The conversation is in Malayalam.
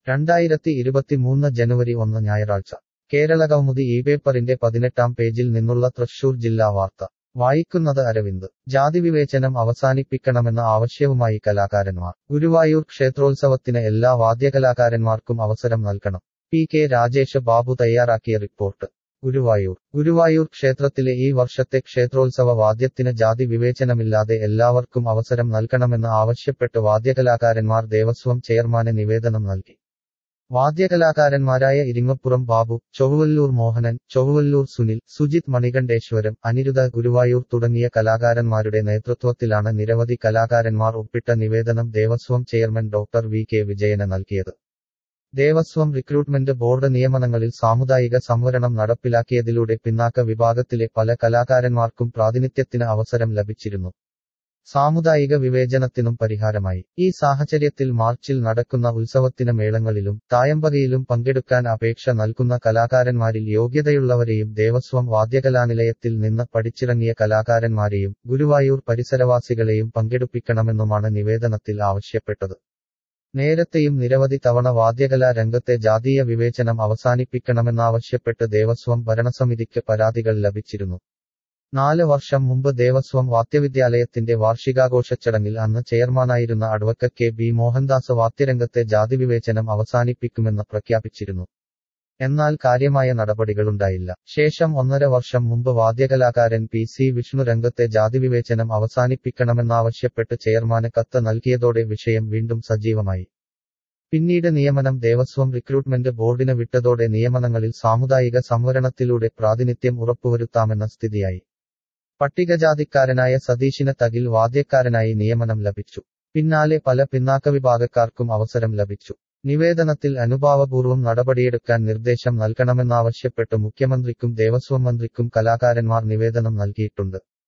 രണ്ടായിരത്തി ഇരുപത്തിമൂന്ന് ജനുവരി ഒന്ന് ഞായറാഴ്ച കേരള കൗമുദി ഈ പേപ്പറിന്റെ പതിനെട്ടാം പേജിൽ നിന്നുള്ള തൃശൂർ ജില്ലാ വാർത്ത വായിക്കുന്നത് അരവിന്ദ് ജാതിവിവേചനം അവസാനിപ്പിക്കണമെന്ന ആവശ്യവുമായി കലാകാരന്മാർ ഗുരുവായൂർ ക്ഷേത്രോത്സവത്തിന് എല്ലാ വാദ്യകലാകാരന്മാർക്കും അവസരം നൽകണം പി കെ രാജേഷ് ബാബു തയ്യാറാക്കിയ റിപ്പോർട്ട് ഗുരുവായൂർ ഗുരുവായൂർ ക്ഷേത്രത്തിലെ ഈ വർഷത്തെ ക്ഷേത്രോത്സവ വാദ്യത്തിന് ജാതി വിവേചനമില്ലാതെ എല്ലാവർക്കും അവസരം നൽകണമെന്ന് ആവശ്യപ്പെട്ട് വാദ്യകലാകാരന്മാർ ദേവസ്വം ചെയർമാന് നിവേദനം നൽകി വാദ്യകലാകാരന്മാരായ ഇരിങ്ങപ്പുറം ബാബു ചൊവ്വല്ലൂർ മോഹനൻ ചൊവ്വല്ലൂർ സുനിൽ സുജിത് മണികണ്ഠേശ്വരം അനിരുദ്ധ ഗുരുവായൂർ തുടങ്ങിയ കലാകാരന്മാരുടെ നേതൃത്വത്തിലാണ് നിരവധി കലാകാരന്മാർ ഒപ്പിട്ട നിവേദനം Devaswom chairman doctor V K വിജയന് നൽകിയത് ദേവസ്വം റിക്രൂട്ട്മെന്റ് ബോർഡ് നിയമനങ്ങളിൽ സാമുദായിക സംവരണം നടപ്പിലാക്കിയതിലൂടെ പിന്നാക്ക വിഭാഗത്തിലെ പല കലാകാരന്മാർക്കും പ്രാതിനിധ്യത്തിന് അവസരം ലഭിച്ചിരുന്നു സാമുദായിക വിവേചനത്തിനും പരിഹാരമായി ഈ സാഹചര്യത്തിൽ മാർച്ചിൽ നടക്കുന്ന ഉത്സവത്തിന് മേളങ്ങളിലും തായമ്പകയിലും പങ്കെടുക്കാൻ അപേക്ഷ നൽകുന്ന കലാകാരന്മാരിൽ യോഗ്യതയുള്ളവരെയും ദേവസ്വം വാദ്യകലാനിലയത്തിൽ നിന്ന് പഠിച്ചിറങ്ങിയ കലാകാരന്മാരെയും ഗുരുവായൂർ പരിസരവാസികളെയും പങ്കെടുപ്പിക്കണമെന്നുമാണ് നിവേദനത്തിൽ ആവശ്യപ്പെട്ടത് നേരത്തെയും നിരവധി തവണ വാദ്യകലാ രംഗത്തെ ജാതീയ വിവേചനം അവസാനിപ്പിക്കണമെന്നാവശ്യപ്പെട്ട് ദേവസ്വം ഭരണസമിതിക്ക് പരാതികൾ ലഭിച്ചിരുന്നു നാല് വർഷം മുമ്പ് ദേവസ്വം വാദ്യവിദ്യാലയത്തിന്റെ വാർഷികാഘോഷച്ചടങ്ങിൽ അന്ന് ചെയർമാനായിരുന്ന അഡ്വക്കറ്റ് കെ ബി മോഹൻദാസ് വാദ്യരംഗത്തെ ജാതിവിവേചനം അവസാനിപ്പിക്കുമെന്ന് പ്രഖ്യാപിച്ചിരുന്നു എന്നാൽ കാര്യമായ നടപടികളുണ്ടായില്ല ശേഷം ഒന്നര വർഷം മുമ്പ് വാദ്യകലാകാരൻ പി സി വിഷ്ണു രംഗത്തെ ജാതിവിവേചനം അവസാനിപ്പിക്കണമെന്നാവശ്യപ്പെട്ട് ചെയർമാന് കത്ത് നൽകിയതോടെ വിഷയം വീണ്ടും സജീവമായി പിന്നീട് നിയമനം ദേവസ്വം റിക്രൂട്ട്മെന്റ് ബോർഡിന് വിട്ടതോടെ നിയമനങ്ങളിൽ സാമുദായിക സംവരണത്തിലൂടെ പ്രാതിനിധ്യം ഉറപ്പുവരുത്താമെന്ന സ്ഥിതിയായി പട്ടികജാതിക്കാരനായ സതീഷിന് തകിൽ വാദ്യക്കാരനായി നിയമനം ലഭിച്ചു പിന്നാലെ പല പിന്നാക്ക വിഭാഗക്കാർക്കും അവസരം ലഭിച്ചു നിവേദനത്തിൽ അനുഭാവപൂർവ്വം നടപടിയെടുക്കാൻ നിർദ്ദേശം നൽകണമെന്നാവശ്യപ്പെട്ട് മുഖ്യമന്ത്രിക്കും ദേവസ്വം മന്ത്രിക്കും കലാകാരന്മാർ നിവേദനം നൽകിയിട്ടുണ്ട്